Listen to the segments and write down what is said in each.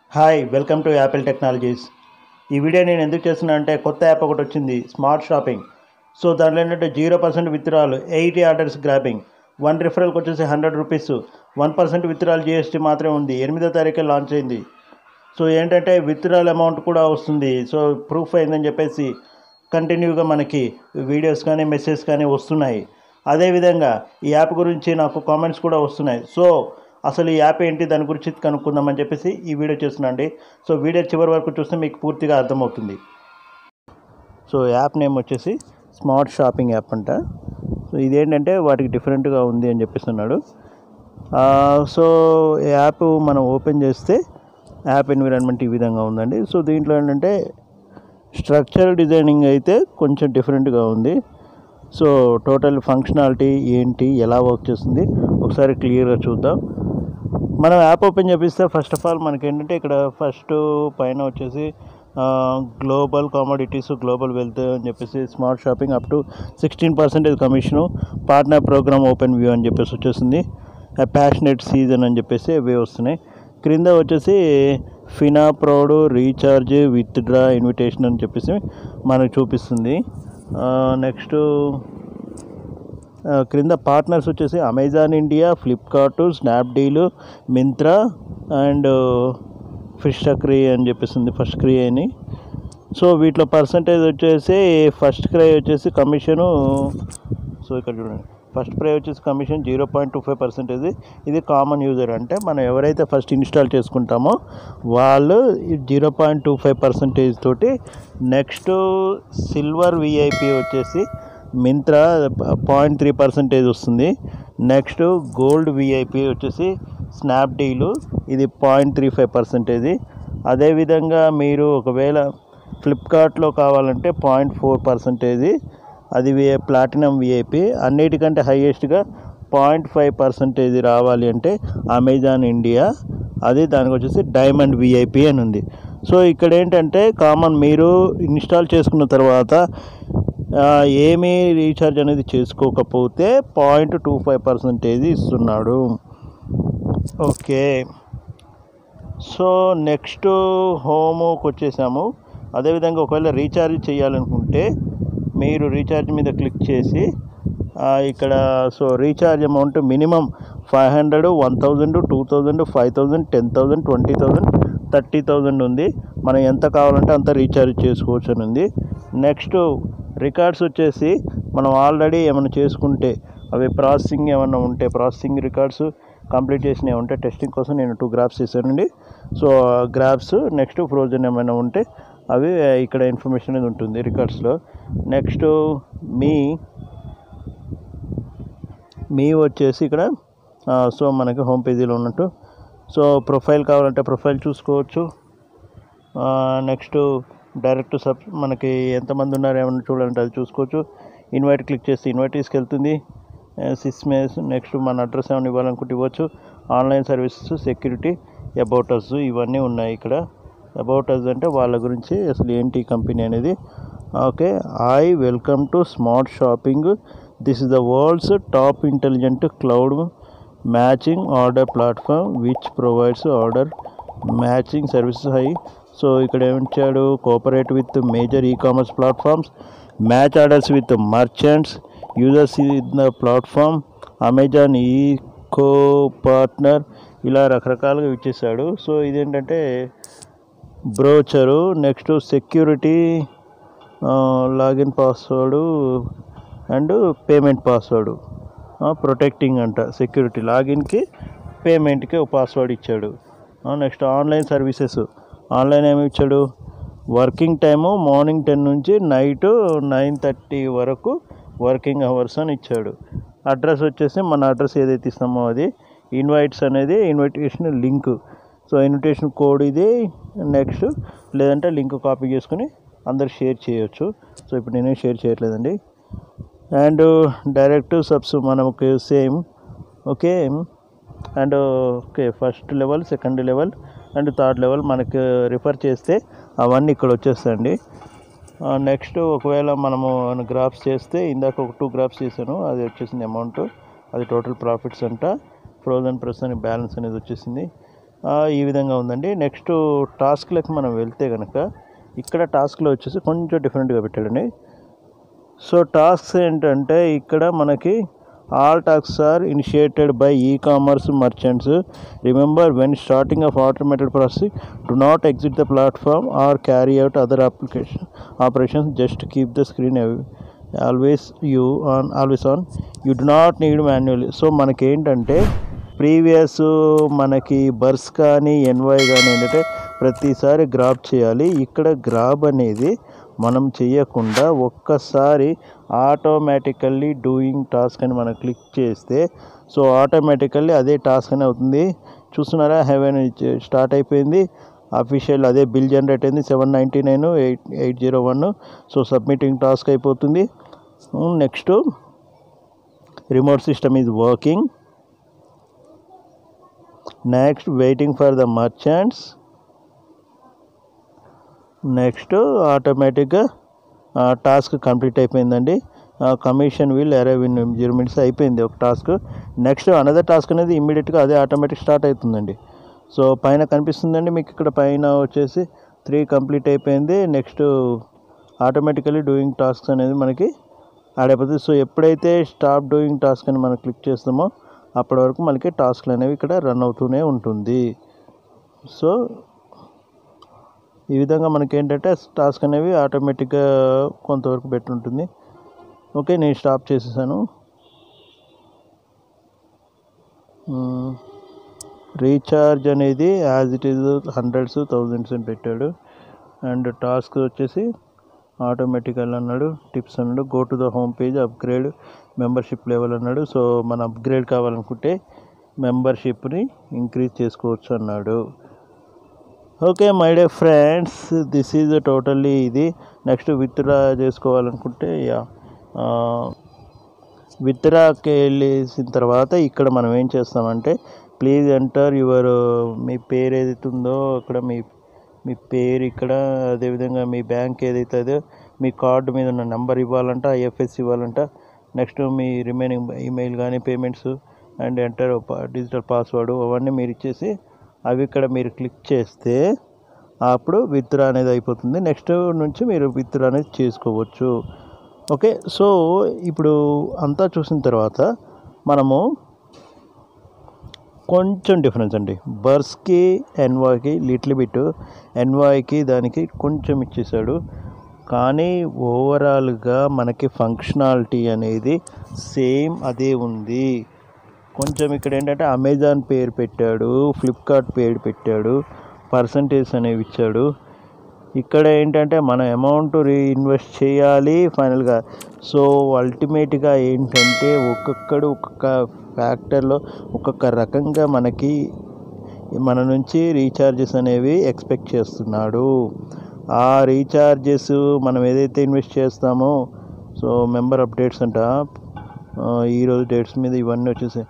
hi welcome to Apple technologies ఈ video నేను ఎందుకు చేస్తున్నా అంటే కొత్త యాప్ ఒకటి వచ్చింది స్మార్ట్ షాపింగ్ సో దాంట్లో ఏంటంటే zero percent withdrawal eighty orders grabbing one రిఫరల్కి వచ్చేసి hundred rupees one percent withdrawal GST మాత్రమే ఉంది ఎనిమిదో తారీఖే లాంచ్ అయింది సో ఏంటంటే విత్డ్రాల్ అమౌంట్ కూడా వస్తుంది సో ప్రూఫ్ అయిందని చెప్పేసి కంటిన్యూగా మనకి వీడియోస్ కానీ మెసేజ్ కానీ వస్తున్నాయి అదేవిధంగా ఈ యాప్ గురించి నాకు కామెంట్స్ కూడా వస్తున్నాయి సో అసలు ఈ యాప్ ఏంటి దాని గురించి కనుక్కుందామని చెప్పేసి ఈ వీడియో చేస్తున్నా అండి సో వీడియో చివరి వరకు చూస్తే మీకు పూర్తిగా అర్థమవుతుంది సో యాప్ నేమ్ వచ్చేసి స్మార్ట్ షాపింగ్ యాప్ అంట సో ఇదేంటంటే వాటికి డిఫరెంట్గా ఉంది అని చెప్పిస్తున్నాడు ఆ, సో ఈ యాప్ మనం ఓపెన్ చేస్తే యాప్ ఎన్విరాన్మెంట్ ఈ విధంగా ఉందండి సో దీంట్లో ఏంటంటే స్ట్రక్చర్ డిజైనింగ్ అయితే కొంచెం డిఫరెంట్గా ఉంది సో టోటల్ ఫంక్షనాలిటీ ఏంటి ఎలా వర్క్ చేస్తుంది ఒకసారి క్లియర్గా చూద్దాం మనం యాప్ ఓపెన్ చేపిస్తే ఫస్ట్ ఆఫ్ ఆల్ మనకి ఏంటంటే ఇక్కడ ఫస్ట్ పైన వచ్చేసి గ్లోబల్ కామోడిటీస్ గ్లోబల్ వెల్త్ అని చెప్పేసి smart shopping up to sixteen percentage commission partner program open view అని చెప్పేసి వచ్చేసింది ప్యాషనెట్ సీజన్ అని చెప్పేసి ఇవి వస్తున్నాయి క్రింద వచ్చేసి ఫినా ప్రౌడ్ రీఛార్జ్ విత్డ్రా ఇన్విటేషన్ అని చెప్పేసి మనకు చూపిస్తుంది నెక్స్ట్ ఆ, క్రింద పార్ట్నర్స్ వచ్చేసి Amazon India Flipkart Snapdeal Myntra and FirstCry అని చెప్పేసింది ఫస్ట్ క్రీ అని సో వీటిలో పర్సంటేజ్ వచ్చేసి ఫస్ట్ క్రై వచ్చేసి కమిషను సో ఇక్కడ చూడండి ఫస్ట్ ప్రై వచ్చేసి commission zero point two five percentage ఇది కామన్ యూజర్ అంటే మనం ఎవరైతే ఫస్ట్ ఇన్స్టాల్ చేసుకుంటామో వాళ్ళు zero point two five percentage తోటి నెక్స్ట్ సిల్వర్ విఐపి వచ్చేసి మింత్రా పాయింట్ త్రీ పర్సెంటేజ్ వస్తుంది నెక్స్ట్ గోల్డ్ విఐపి వచ్చేసి స్నాప్డీలు ఇది పాయింట్ త్రీ ఫైవ్ పర్సెంటేజ్ అదేవిధంగా మీరు ఒకవేళ ఫ్లిప్కార్ట్లో కావాలంటే పాయింట్ ఫోర్ పర్సెంటేజ్ అది వి ప్లాటినం విఐపి అన్నిటికంటే హైయెస్ట్గా పాయింట్ ఫైవ్ పర్సెంటేజ్ రావాలి అంటే అమెజాన్ ఇండియా అది దానికి వచ్చేసి డైమండ్ విఐపి అని ఉంది సో ఇక్కడ ఏంటంటే కామన్ మీరు ఇన్స్టాల్ చేసుకున్న తర్వాత ఆ, ఏమీ రీఛార్జ్ అనేది చేసుకోకపోతే పాయింట్ టూ ఫైవ్ పర్సెంటేజ్ ఇస్తున్నాడు ఓకే సో నెక్స్ట్ హోమ్కి వచ్చేసాము అదేవిధంగా ఒకవేళ రీఛార్జ్ చేయాలనుకుంటే మీరు రీఛార్జ్ మీద క్లిక్ చేసి ఆ, ఇక్కడ so recharge amount minimum five hundred one thousand two thousand five thousand ten thousand twenty thousand thirty thousand ఉంది మనం ఎంత కావాలంటే అంత రీఛార్జ్ చేసుకోవచ్చు అని ఉంది నెక్స్ట్ రికార్డ్స్ వచ్చేసి మనం ఆల్రెడీ ఏమైనా చేసుకుంటే అవి ప్రాసెసింగ్ ఏమైనా ఉంటే ప్రాసెసింగ్ రికార్డ్స్ కంప్లీట్ చేసినవి ఉంటే టెస్టింగ్ కోసం నేను టూ గ్రాఫ్స్ ఇస్తానండి సో గ్రాఫ్స్ నెక్స్ట్ ఫ్రోజన్ ఏమైనా ఉంటే అవి ఇక్కడ ఇన్ఫర్మేషన్ అనేది ఉంటుంది రికార్డ్స్లో నెక్స్ట్ మీ మీ వచ్చేసి ఇక్కడ ఆ, సో మనకి హోమ్ పేజీలో ఉన్నట్టు సో ప్రొఫైల్ కావాలంటే ప్రొఫైల్ చూసుకోవచ్చు నెక్స్ట్ డైరెక్ట్ సబ్ మనకి ఎంతమంది ఉన్నారు ఏమన్నా చూడాలంటే అది చూసుకోవచ్చు ఇన్వైట్ క్లిక్ చేస్తే ఇన్వైట్ తీసుకెళ్తుంది సిస్మేస్ నెక్స్ట్ మన అడ్రస్ ఏమైనా ఇవ్వాలనుకుంటే ఇవ్వచ్చు online services security about us ఇవన్నీ ఉన్నాయి ఇక్కడ అబౌట్ అస్ అంటే వాళ్ళ గురించి అసలు ఏంటి కంపెనీ అనేది okay I welcome to smart shopping this is the world's top intelligent cloud matching order platform which provides order matching services high so ఇక్కడ ఏమిచ్చాడు cooperate with major e commerce platforms match orders with merchants users in the platform Amazon e co partner ఇలా రకరకాలుగా ఇచ్చేసాడు so ఇదేంటంటే brochure next security login password and payment password protecting అంట security లాగిన్కి పేమెంట్కి ఒక పాస్వర్డ్ ఇచ్చాడు నెక్స్ట్ ఆన్లైన్ సర్వీసెస్ ఆన్లైన్ ఏమి ఇచ్చాడు వర్కింగ్ టైము మార్నింగ్ టెన్ నుంచి నైట్ నైన్ థర్టీ వరకు వర్కింగ్ అవర్స్ అని ఇచ్చాడు అడ్రస్ వచ్చేసి మన అడ్రస్ ఏదైతే ఇస్తామో అది ఇన్వైట్స్ అనేది invitation link so invitation code ఇది నెక్స్ట్ లేదంటే లింక్ కాపీ చేసుకుని అందరు షేర్ చేయొచ్చు సో ఇప్పుడు నేనే షేర్ చేయట్లేదండి అండ్ డైరెక్ట్ సబ్స్ మనకు same okay and okay first level second level and third level మనకు రిఫర్ చేస్తే అవన్నీ ఇక్కడ వచ్చేస్తాయండి నెక్స్ట్ ఒకవేళ మనము గ్రాఫ్స్ చేస్తే ఇందాక ఒక టూ గ్రాఫ్స్ చేశాను అది వచ్చేసింది అమౌంట్ అది టోటల్ ప్రాఫిట్స్ అంట ఫ్రోజన్ ప్రెస్ అని బ్యాలెన్స్ అనేది వచ్చేసింది ఆ, ఈ విధంగా ఉందండి నెక్స్ట్ టాస్క్లకు మనం వెళ్తే కనుక ఇక్కడ టాస్క్లో వచ్చేసి కొంచెం డిఫరెంట్గా పెట్టాడండి సో టాస్క్స్ ఏంటంటే ఇక్కడ మనకి all tasks are initiated by e commerce merchants remember when starting of automated processing do not exit the platform or carry out other application operations just keep the screen always you on always on you do not need manual so మనకేంటంటే previous మనకి బర్స్ కానీ NY కానీ ఏంటంటే ప్రతిసారి grab చేయాలి ఇక్కడ grab అనేది మనం చేయకుండా ఒక్కసారి ఆటోమేటికల్లీ డూయింగ్ టాస్క్ అని మనం క్లిక్ చేస్తే సో ఆటోమేటికల్లీ అదే టాస్క్ అని అవుతుంది చూస్తున్నారా హెవెన్ స్టార్ట్ అయిపోయింది అఫీషియల్ అదే బిల్ జనరేట్ అయింది seven ninety nine eight eight zero one so submitting task అయిపోతుంది next remote system is working next waiting for the merchants next ఆటోమేటిక్గా టాస్క్ కంప్లీట్ అయిపోయిందండి commission will arrive in zero minutes అయిపోయింది ఒక task next another task అనేది ఇమ్మీడియట్గా అదే automatic start అవుతుందండి so పైన కనిపిస్తుందండి మీకు ఇక్కడ పైన వచ్చేసి త్రీ కంప్లీట్ అయిపోయింది నెక్స్ట్ ఆటోమేటికలీ డూయింగ్ టాస్క్స్ అనేది మనకి యాడ్ అయిపోతుంది సో ఎప్పుడైతే స్టాప్ డూయింగ్ టాస్క్ అని మనం క్లిక్ చేస్తామో అప్పటి వరకు మనకి టాస్క్లు అనేవి ఇక్కడ రన్ అవుతూనే ఉంటుంది సో ఈ విధంగా మనకి ఏంటంటే టాస్క్ అనేవి ఆటోమేటిక్గా కొంతవరకు పెట్టి ఉంటుంది ఓకే నేను స్టాప్ చేసేసాను రీఛార్జ్ అనేది as it is hundreds thousands అని పెట్టాడు అండ్ టాస్క్ వచ్చేసి ఆటోమేటికల్ అన్నాడు టిప్స్ అన్నాడు go to the home page upgrade membership level అన్నాడు సో మన అప్గ్రేడ్ కావాలనుకుంటే మెంబర్షిప్ని ఇంక్రీజ్ చేసుకోవచ్చు అన్నాడు okay my day friends this is totally ఇది నెక్స్ట్ విత్డ్రా చేసుకోవాలనుకుంటే యా విత్డ్రాకి వెళ్ళేసిన తర్వాత ఇక్కడ మనం ఏం చేస్తామంటే ప్లీజ్ ఎంటర్ యువర్ మీ పేరు ఏదైతే ఉందో అక్కడ మీ మీ పేరు ఇక్కడ అదేవిధంగా మీ బ్యాంక్ ఏదైతే అదో మీ కార్డు మీద ఉన్న నెంబర్ ఇవ్వాలంట ఐఎఫ్ఎస్ ఇవ్వాలంట నెక్స్ట్ మీ రిమైనింగ్ ఈమెయిల్ కానీ payments and enter digital password అవన్నీ మీరు ఇచ్చేసి అవి ఇక్కడ మీరు క్లిక్ చేస్తే అప్పుడు విత్డ్రా అనేది అయిపోతుంది నెక్స్ట్ నుంచి మీరు విత్డ్రా అనేది చేసుకోవచ్చు ఓకే సో ఇప్పుడు అంతా చూసిన తర్వాత మనము కొంచెం డిఫరెన్స్ అండి బర్స్కి ఎన్వాయ్కి లిటిల్ బిట్ ఎన్వాయ్కి దానికి కొంచెం ఇచ్చేసాడు కానీ ఓవరాల్గా మనకి ఫంక్షనాలిటీ అనేది సేమ్ అదే ఉంది కొంచెం ఇక్కడ ఏంటంటే అమెజాన్ పేరు పెట్టాడు ఫ్లిప్కార్ట్ పేరు పెట్టాడు పర్సంటేజ్ అనేవి ఇచ్చాడు ఇక్కడ ఏంటంటే మన అమౌంట్ రీఇన్వెస్ట్ చేయాలి ఫైనల్గా సో అల్టిమేట్గా ఏంటంటే ఒక్కొక్కడు ఒక్కొక్క ఫ్యాక్టర్లో ఒక్కొక్క రకంగా మనకి మన నుంచి రీఛార్జెస్ అనేవి ఎక్స్పెక్ట్ చేస్తున్నాడు ఆ రీఛార్జెస్ మనం ఏదైతే ఇన్వెస్ట్ చేస్తామో సో మెంబర్ అప్డేట్స్ అంట ఆ, ఈరోజు డేట్స్ మీద ఇవన్నీ వచ్చేసాయి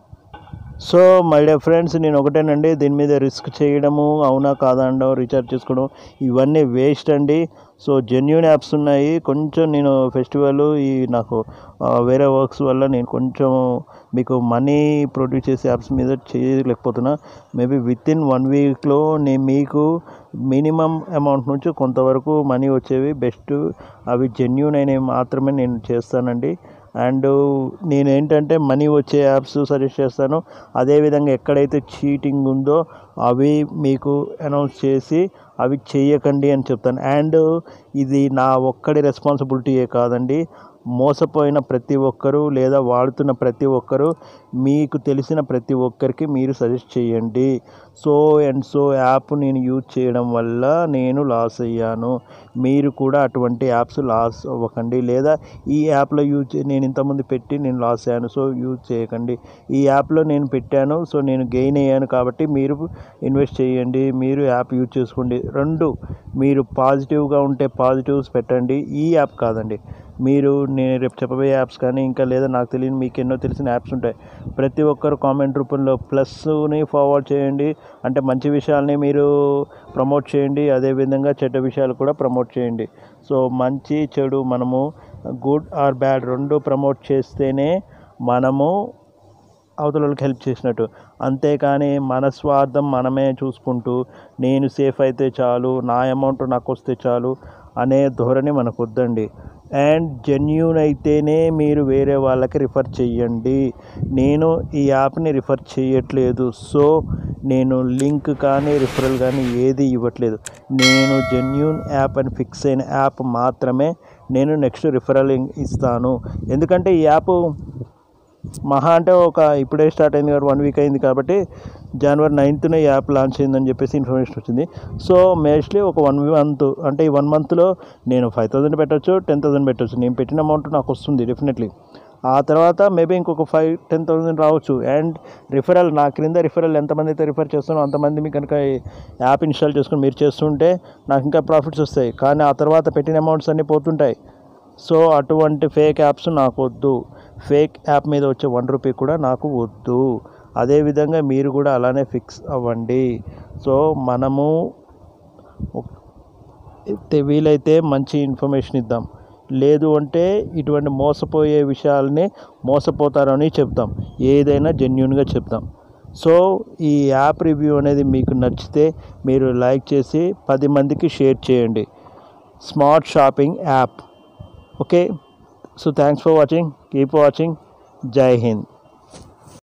సో మై డే ఫ్రెండ్స్ నేను ఒకటేనండి దీని మీద రిస్క్ చేయడము అవునా కాదా అనడం రీఛార్జ్ చేసుకోవడం ఇవన్నీ వేస్ట్ అండి సో జెన్యున్ యాప్స్ ఉన్నాయి కొంచెం నేను ఫెస్టివల్ ఈ నాకు ఆ, వేరే వర్క్స్ వల్ల నేను కొంచెం మీకు మనీ ప్రొడ్యూస్ చేసే యాప్స్ మీద చేయలేకపోతున్నా మేబీ విత్ ఇన్ వన్ వీక్లో నేను మీకు మినిమం అమౌంట్ నుంచి కొంతవరకు మనీ వచ్చేవి బెస్ట్ అవి జెన్యున్ అయినవి మాత్రమే నేను చేస్తానండి అండ్ నేను ఏంటంటే మనీ వచ్చే యాప్స్ సజెస్ట్ చేస్తాను అదేవిధంగా ఎక్కడైతే చీటింగ్ ఉందో అవి మీకు అనౌన్స్ చేసి అవి చేయకండి అని చెప్తాను అండ్ ఇది నా ఒక్కడి రెస్పాన్సిబిలిటీయే కాదండి మోసపోయిన ప్రతి ఒక్కరూ లేదా వాడుతున్న ప్రతి ఒక్కరూ మీకు తెలిసిన ప్రతి ఒక్కరికి మీరు సజెస్ట్ చేయండి సో అండ్ సో యాప్ నేను యూజ్ చేయడం వల్ల నేను లాస్ అయ్యాను మీరు కూడా అటువంటి యాప్స్ లాస్ అవ్వకండి లేదా ఈ యాప్లో యూజ్ చే- నేను ఇంతకుముందు పెట్టి నేను లాస్ అయ్యాను సో యూజ్ చేయకండి ఈ యాప్లో నేను పెట్టాను సో నేను గెయిన్ అయ్యాను కాబట్టి మీరు ఇన్వెస్ట్ చేయండి మీరు యాప్ యూజ్ చేసుకోండి రెండు మీరు పాజిటివ్గా ఉంటే పాజిటివ్స్ పెట్టండి ఈ యాప్ కాదండి మీరు నేను రేపు చెప్పబోయే యాప్స్ కానీ ఇంకా లేదా నాకు తెలియని మీకు ఎన్నో తెలిసిన యాప్స్ ఉంటాయి ప్రతి ఒక్కరు కామెంట్ రూపంలో ప్లస్ని ఫార్వర్డ్ చేయండి అంటే మంచి విషయాల్ని మీరు ప్రమోట్ చేయండి అదేవిధంగా చెడ్డ విషయాలు కూడా ప్రమోట్ చేయండి సో మంచి చెడు మనము గుడ్ ఆర్ బ్యాడ్ రెండు ప్రమోట్ చేస్తేనే మనము అవతల వాళ్ళకి హెల్ప్ చేసినట్టు అంతేకాని మన స్వార్థం మనమే చూసుకుంటూ నేను సేఫ్ అయితే చాలు నా అమౌంట్ నాకు వస్తే చాలు అనే ధోరణి మనకు వద్దండి అండ్ జెన్యూన్ అయితేనే మీరు వేరే వాళ్ళకి రిఫర్ చేయండి నేను ఈ యాప్ని రిఫర్ చేయట్లేదు సో నేను లింక్ కానీ రిఫరల్ కానీ ఏది ఇవ్వట్లేదు నేను జెన్యూన్ యాప్ అని ఫిక్స్ అయిన యాప్ మాత్రమే నేను నెక్స్ట్ రిఫరల్ ఇస్తాను ఎందుకంటే ఈ యాప్ మహా అంటే ఒక ఇప్పుడే స్టార్ట్ అయింది కాబట్టి వన్ వీక్ అయింది కాబట్టి జనవరి నైన్త్నే యాప్ లాంచ్ అయిందని చెప్పేసి ఇన్ఫర్మేషన్ వచ్చింది సో మోస్ట్లీ ఒక వన్ మంత్ అంటే ఈ వన్ మంత్లో నేను ఫైవ్ థౌసండ్ పెట్టచ్చు టెన్ థౌసండ్ పెట్టచ్చు నేను పెట్టిన అమౌంట్ నాకు వస్తుంది డెఫినెట్లీ ఆ తర్వాత మేబీ ఇంకొక ఫైవ్ టెన్ థౌసండ్ రావచ్చు అండ్ రిఫరల్ నా క్రింద రిఫరల్ ఎంతమంది అయితే రిఫర్ చేస్తానో అంతమంది మీకు కనుక ఈ యాప్ ఇన్స్టాల్ చేసుకుని మీరు చేస్తుంటే నాకు ఇంకా ప్రాఫిట్స్ వస్తాయి కానీ ఆ తర్వాత పెట్టిన అమౌంట్స్ అన్నీ పోతుంటాయి సో అటువంటి ఫేక్ యాప్స్ నాకు వద్దు ఫేక్ యాప్ మీద వచ్చే వన్ రూపీ కూడా నాకు వద్దు అదేవిధంగా మీరు కూడా అలానే ఫిక్స్ అవ్వండి సో మనము ఒక- వీలైతే మంచి ఇన్ఫర్మేషన్ ఇద్దాం లేదు అంటే ఇటువంటి మోసపోయే విషయాల్ని మోసపోతారని చెప్తాం ఏదైనా జెన్యున్గా చెప్తాం సో ఈ యాప్ రివ్యూ అనేది మీకు నచ్చితే మీరు లైక్ చేసి పది మందికి షేర్ చేయండి smart shopping app okay so thanks for watching keep watching Jai Hind